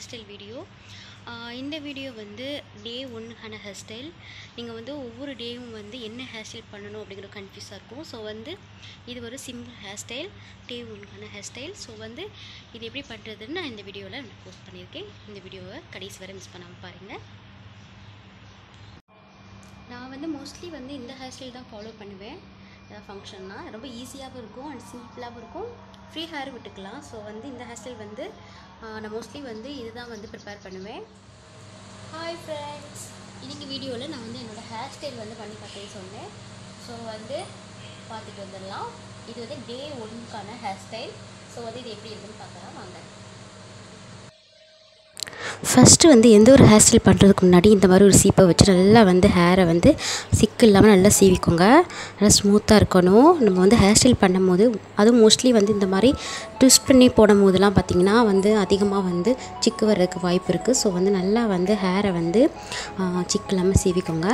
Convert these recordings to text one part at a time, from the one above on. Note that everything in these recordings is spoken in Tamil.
ஸ்டைல் வீடியோ இந்த வீடியோ வந்து டே ஒன்னுக்கான ஹேர் ஸ்டைல் நீங்கள் வந்து ஒவ்வொரு டேயும் வந்து என்ன ஹேர் ஸ்டைல் பண்ணணும் அப்படிங்கிற கன்ஃபியூஸாக இருக்கும் ஸோ வந்து இது ஒரு சிம்பிள் ஹேர் ஸ்டைல் டே ஒன்னுக்கான ஹேர் ஸ்டைல் ஸோ வந்து இது எப்படி பண்ணுறதுன்னு நான் இந்த வீடியோவில் நான் போஸ்ட் பண்ணியிருக்கேன் இந்த வீடியோவை கடைசி வரை மிஸ் பண்ணாமல் பாருங்கள் நான் வந்து மோஸ்ட்லி வந்து இந்த ஹேர் ஸ்டைல் தான் ஃபாலோ பண்ணுவேன் ஃபங்க்ஷன்னா ரொம்ப ஈஸியாகவும் இருக்கும் அண்ட் சிம்பிளாகவும் இருக்கும் ஃப்ரீ ஹேர் விட்டுக்கலாம் ஸோ வந்து இந்த ஹேர் ஸ்டைல் வந்து ஆஹ், நான் மோஸ்ட்லி வந்து இதுதான் வந்து ப்ரிப்பேர் பண்ணுவேன் ஹாய் ஃப்ரெண்ட்ஸ் இன்னைக்கு வீடியோவில் நான் வந்து என்னோடய ஹேர் ஸ்டைல் வந்து பண்ணி காட்டுறேன்னு சொன்னேன் ஸோ வந்து பார்த்துட்டு வந்துடலாம் இது வந்து டே ஒன்னுக்கான ஹேர் ஸ்டைல் ஸோ வந்து இது எப்படி இருக்குன்னு பார்க்கலாம் வாங்க ஃபஸ்ட்டு வந்து எந்த ஒரு ஹேர் ஸ்டைல் பண்ணுறதுக்கு முன்னாடி இந்த மாதிரி ஒரு சீப்பை வச்சு நல்லா வந்து ஹேரை வந்து சிக்கு இல்லாமல் நல்லா சீவிக்கோங்க நல்லா ஸ்மூத்தாக இருக்கணும் நம்ம வந்து ஹேர் ஸ்டைல் பண்ணும்போது அதுவும் மோஸ்ட்லி வந்து இந்த மாதிரி ட்விஸ்ட் பண்ணி போடும் போதெல்லாம் பார்த்திங்கன்னா வந்து அதிகமாக வந்து சிக்கு வர்றதுக்கு வாய்ப்பு இருக்குது ஸோ வந்து நல்லா வந்து ஹேரை வந்து ஆ, சிக்கு இல்லாமல் சீவிக்கோங்க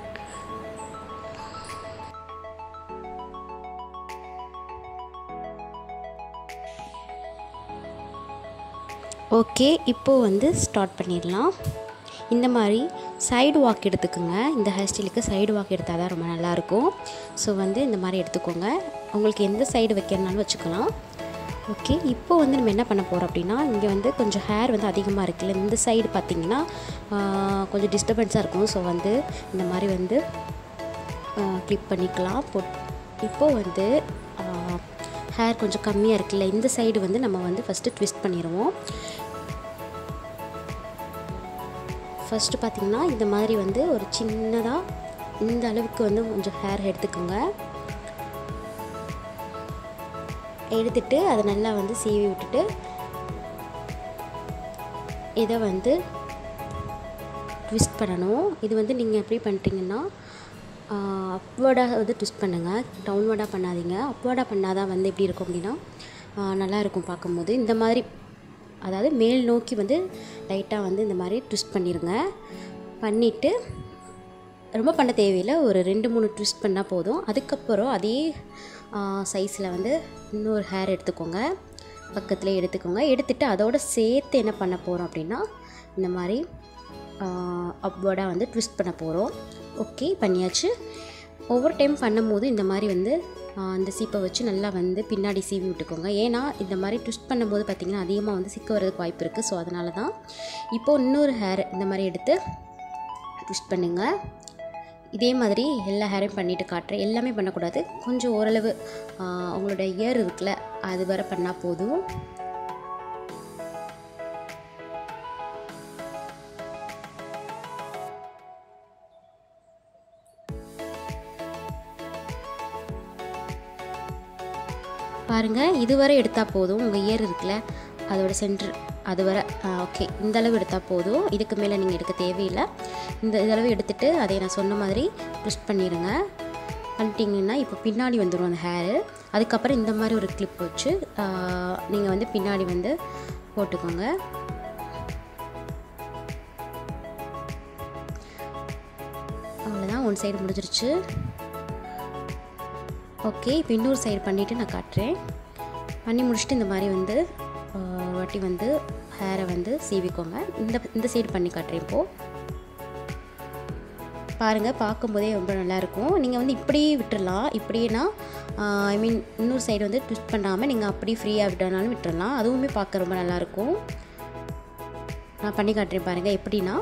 ஓகே இப்போது வந்து ஸ்டார்ட் பண்ணிடலாம் இந்த மாதிரி சைடு வாக் எடுத்துக்கோங்க இந்த ஹேர் ஸ்டைலுக்கு சைடு வாக் எடுத்தால் தான் ரொம்ப நல்லாயிருக்கும் ஸோ வந்து இந்த மாதிரி எடுத்துக்கோங்க உங்களுக்கு எந்த சைடு வைக்கிறனாலும் வச்சுக்கலாம் ஓகே இப்போ வந்து நம்ம என்ன பண்ண போகிறோம் அப்படின்னா இங்கே வந்து கொஞ்சம் ஹேர் வந்து அதிகமாக இருக்குல்ல இந்த சைடு பார்த்திங்கன்னா ஆஹ், கொஞ்சம் டிஸ்டர்பன்ஸாக இருக்கும் ஸோ வந்து இந்த மாதிரி வந்து கிளிப் பண்ணிக்கலாம் போட் இப்போது வந்து ஹேர் கொஞ்சம் கம்மியாக இருக்குல்ல இந்த சைடு வந்து நம்ம வந்து ஃபஸ்ட்டு ட்விஸ்ட் பண்ணிடுவோம் ஃபஸ்ட்டு பார்த்திங்கன்னா இந்த மாதிரி வந்து ஒரு சின்னதாக இந்த அளவுக்கு வந்து கொஞ்சம் ஹேர் எடுத்துக்கோங்க எடுத்துட்டு அதை நல்லா வந்து சீவி விட்டுட்டு இதை வந்து ட்விஸ்ட் பண்ணணும் இது வந்து நீங்கள் எப்படி பண்ணுறீங்கன்னா அப்வர்டாக வந்து ட்விஸ்ட் பண்ணுங்கள் டவுன்வர்டாக பண்ணாதீங்க அப்வர்டாக பண்ணால் தான் வந்து எப்படி இருக்கும் அப்படின்னா ஆஹ் நல்லா இருக்கும் பார்க்கும்போது இந்த மாதிரி அதாவது மேல் நோக்கி வந்து லைட்டாக வந்து இந்த மாதிரி ட்விஸ்ட் பண்ணிடுங்க பண்ணிவிட்டு ரொம்ப பண்ண தேவையில்லை ஒரு ரெண்டு மூணு ட்விஸ்ட் பண்ணால் போதும் அதுக்கப்புறம் அதே சைஸில் வந்து இன்னொரு ஹேர் எடுத்துக்கோங்க பக்கத்துலேயே எடுத்துக்கோங்க எடுத்துட்டு அதோட சேர்த்து என்ன பண்ண போகிறோம் அப்படின்னா இந்த மாதிரி அப்வர்டாக வந்து ட்விஸ்ட் பண்ண போகிறோம் ஓகே பண்ணியாச்சு ஒவ்வொரு டைம் பண்ணும்போது இந்த மாதிரி வந்து ஆஹ், அந்த சீப்பை வச்சு நல்லா வந்து பின்னாடி சீவி விட்டுக்கோங்க ஏன்னா இந்த மாதிரி ட்விஸ்ட் பண்ணும்போது பார்த்திங்கன்னா அதிகமாக வந்து சிக்க வரதுக்கு வாய்ப்பு இருக்குது ஸோ அதனால தான் இப்போது இன்னொரு ஹேர் இந்த மாதிரி எடுத்து ட்விஸ்ட் பண்ணுங்கள் இதே மாதிரி எல்லா ஹேரையும் பண்ணிவிட்டு காட்டுறேன் எல்லாமே பண்ணக்கூடாது கொஞ்சம் ஓரளவு ஆஹ், உங்களோட இயர் இருக்குல்ல அது வரை பண்ணால் போதும் பாருங்கள் இதுவரை எடுத்தால் போதும் உங்கள் இயர் இருக்குல்ல அதோட சென்டர் அது வரை ஓகே இந்த அளவு எடுத்தால் போதும் இதுக்கு மேலே நீங்கள் எடுக்க தேவையில்லை இந்த இதளவு எடுத்துட்டு அதை நான் சொன்ன மாதிரி ட்விஸ்ட் பண்ணிடுங்க பண்ணிட்டீங்கன்னா இப்போ பின்னாடி வந்துடும் அந்த ஹேரு அதுக்கப்புறம் இந்த மாதிரி ஒரு கிளிப் வச்சு நீங்கள் வந்து பின்னாடி வந்து போட்டுக்கோங்க அவ்வளோதான் ஒன் சைடு முடிஞ்சிருச்சு ஓகே இப்போ இன்னொரு சைடு பண்ணிவிட்டு நான் காட்டுறேன் பண்ணி முடிச்சுட்டு இந்த மாதிரி வந்து ஆஹ், ஒரு வாட்டி வந்து ஹேரை வந்து சீவிக்கோங்க இந்த இந்த சைடு பண்ணி காட்டுறேன் இப்போது பாருங்கள் பார்க்கும்போதே ரொம்ப நல்லாயிருக்கும் நீங்கள் வந்து இப்படியே விட்டுறலாம் இப்படின்னா ஐ மீன் இன்னொரு சைடு வந்து ட்விஸ்ட் பண்ணாமல் நீங்கள் அப்படியே ஃப்ரீயாக விட்டனாலும் விட்டுறலாம் அதுவுமே பார்க்க ரொம்ப நல்லாயிருக்கும் நான் பண்ணி காட்டுறேன் பாருங்கள் எப்படின்னா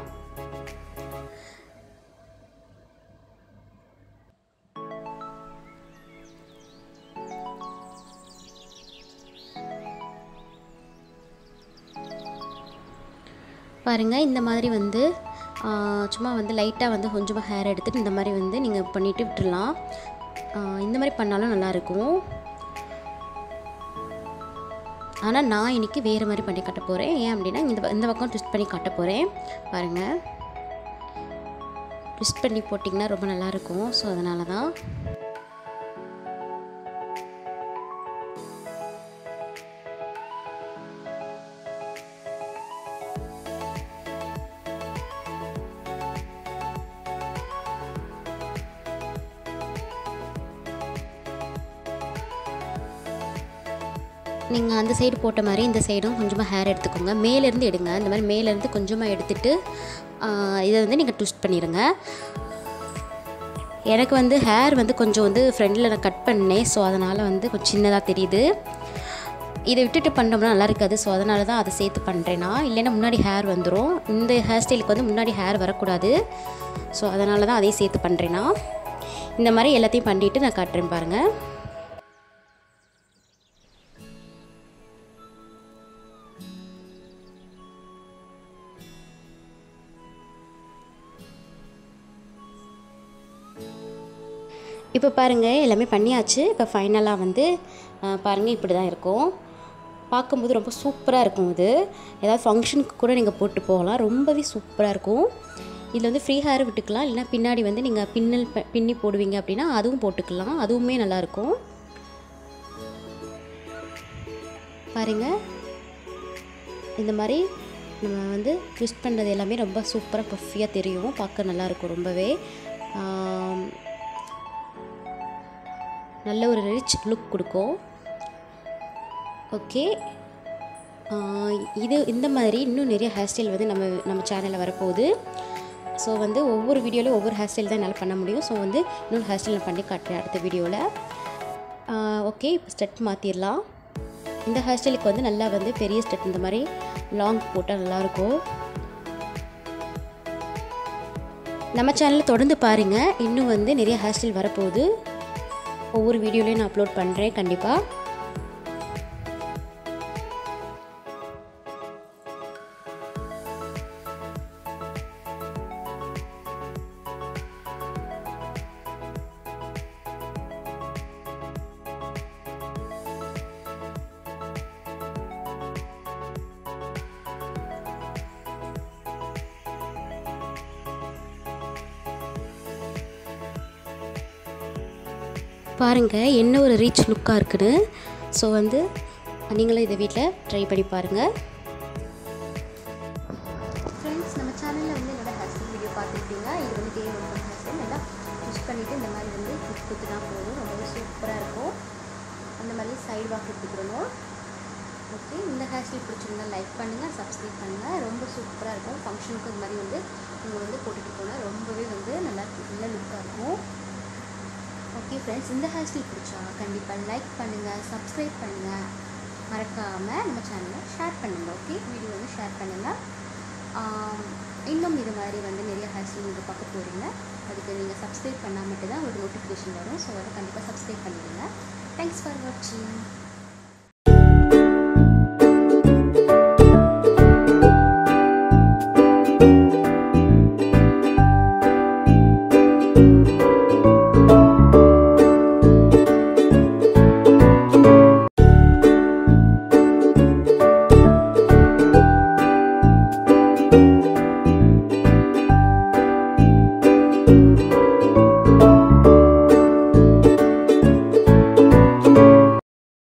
பாருங்கள் இந்த மாதிரி வந்து ஆ, சும்மா வந்து லைட்டாக வந்து கொஞ்சமாக ஹேர் எடுத்துகிட்டு இந்த மாதிரி வந்து நீங்கள் பண்ணிவிட்டு விட்டுறலாம் ஆ, இந்த மாதிரி பண்ணாலும் நல்லாயிருக்கும் ஆனால் நான் இன்றைக்கி வேறு மாதிரி பண்ணி காட்ட போகிறேன் ஏன் அப்படின்னா இந்த ப- இந்த பக்கம் ட்விஸ்ட் பண்ணி காட்ட போகிறேன் பாருங்கள் ட்விஸ்ட் பண்ணி போட்டிங்கன்னா ரொம்ப நல்லாயிருக்கும் ஸோ அதனால தான் நீங்கள் அந்த சைடு போட்ட மாதிரி இந்த சைடும் கொஞ்சமாக ஹேர் எடுத்துக்கோங்க மேலேருந்து எடுங்க இந்த மாதிரி மேலேருந்து கொஞ்சமாக எடுத்துட்டு ஆஹ், இதை வந்து நீங்கள் ட்விஸ்ட் பண்ணிடுங்க எனக்கு வந்து ஹேர் வந்து கொஞ்சம் வந்து ஃப்ரண்டில் நான் கட் பண்ணேன் ஸோ அதனால் வந்து கொஞ்சம் சின்னதாக தெரியுது இதை விட்டுட்டு பண்ணோம்னா நல்லா இருக்காது ஸோ அதனால தான் அதை சேர்த்து பண்ணுறேன்னா இல்லைன்னா முன்னாடி ஹேர் வந்துடும் இந்த ஹேர் ஸ்டைலுக்கு வந்து முன்னாடி ஹேர் வரக்கூடாது ஸோ அதனால தான் அதையும் சேர்த்து பண்ணுறேன்னா இந்த மாதிரி எல்லாத்தையும் பண்ணிவிட்டு நான் காட்டுறேன் பாருங்கள் இப்போ பாருங்கள் எல்லாமே பண்ணியாச்சு இப்போ ஃபைனலாக வந்து அஹ், பாருங்கள் இப்படி தான் இருக்கும் பார்க்கும்போது ரொம்ப சூப்பராக இருக்கும் இது ஏதாவது ஃபங்க்ஷனுக்கு கூட நீங்கள் போட்டு போகலாம் ரொம்பவே சூப்பராக இருக்கும் இதில் வந்து ஃப்ரீ ஹேர் விட்டுக்கலாம் இல்லைனா பின்னாடி வந்து நீங்கள் பின்னல் ப- பின்னி போடுவீங்க அப்படின்னா அதுவும் போட்டுக்கலாம் அதுவுமே நல்லாயிருக்கும் பாருங்கள் இந்த மாதிரி நம்ம வந்து ட்விஸ்ட் பண்ணுறது எல்லாமே ரொம்ப சூப்பராக பஃபியாக தெரியும் பார்க்க நல்லாயிருக்கும் ரொம்பவே ஆம், நல்ல ஒரு ரிச் லுக் கொடுக்கும் ஓகே இது இந்த மாதிரி இன்னும் நிறைய ஹேர் ஸ்டைல் வந்து நம்ம நம்ம சேனலில் வரப்போகுது ஸோ வந்து ஒவ்வொரு வீடியோலையும் ஒவ்வொரு ஹேர் ஸ்டைல் தான் என்னால் பண்ண முடியும் ஸோ வந்து இன்னொரு ஹேர் ஸ்டைல் நான் பண்ணி காட்டுறேன் அடுத்த வீடியோவில் ஓகே இப்போ ஸ்டெட் மாற்றிடலாம் இந்த ஹேர் ஸ்டைலுக்கு வந்து நல்லா வந்து பெரிய ஸ்டெட் இந்த மாதிரி லாங் போட்டால் நல்லாயிருக்கும் நம்ம சேனலில் தொடர்ந்து பாருங்கள் இன்னும் வந்து நிறைய ஹேர் ஸ்டைல் வரப்போகுது ஒவ்வொரு வீடியோலையும் நான் அப்லோட் பண்ணுறேன் கண்டிப்பாக பாருங்கள் என்ன ஒரு ரீச் லுக்காக இருக்குன்னு ஸோ வந்து நீங்களும் இதை வீட்டில் ட்ரை பண்ணி பாருங்கள் ஃப்ரெண்ட்ஸ் நம்ம சேனலில் வந்து என்னோட ஹேர் ஸ்டைல் வீடியோ பார்த்துருப்பீங்க இது வந்து தேவை ரொம்ப ஹேர் ஸ்டைல் நல்லா யூஸ் பண்ணிவிட்டு இந்த மாதிரி வந்து குத்து குத்துனா போதும் ரொம்பவே சூப்பராக இருக்கும் அந்த மாதிரி சைடு வாக் எடுத்துக்கிறணும் ஓகே இந்த ஹேர் ஸ்டைல் பிடிச்சிருந்தா லைக் பண்ணுங்கள் சப்ஸ்கிரைப் பண்ணுங்கள் ரொம்ப சூப்பராக இருக்கும் ஃபங்க்ஷனுக்கு இது மாதிரி வந்து நீங்கள் வந்து போட்டுட்டு போனால் ரொம்பவே வந்து நல்லா நல்ல லுக்காக இருக்கும் ஓகே ஃப்ரெண்ட்ஸ் இந்த ஹேர் ஸ்டைல் பிடிச்சா கண்டிப்பாக லைக் பண்ணுங்கள் சப்ஸ்கிரைப் பண்ணுங்கள் மறக்காமல் நம்ம சேனலை ஷேர் பண்ணுங்கள் ஓகே வீடியோ வந்து ஷேர் பண்ணுங்கள் ஆம், இன்னும் இது மாதிரி வந்து நிறைய ஹேர் ஸ்டைல் நீங்கள் பார்க்க போகிறீங்க அதுக்கு நீங்கள் சப்ஸ்கிரைப் பண்ணால் மட்டும்தான் ஒரு நோட்டிஃபிகேஷன் வரும் ஸோ அதை கண்டிப்பாக சப்ஸ்கிரைப் பண்ணிடுங்க தேங்க்ஸ் ஃபார் வாட்சிங்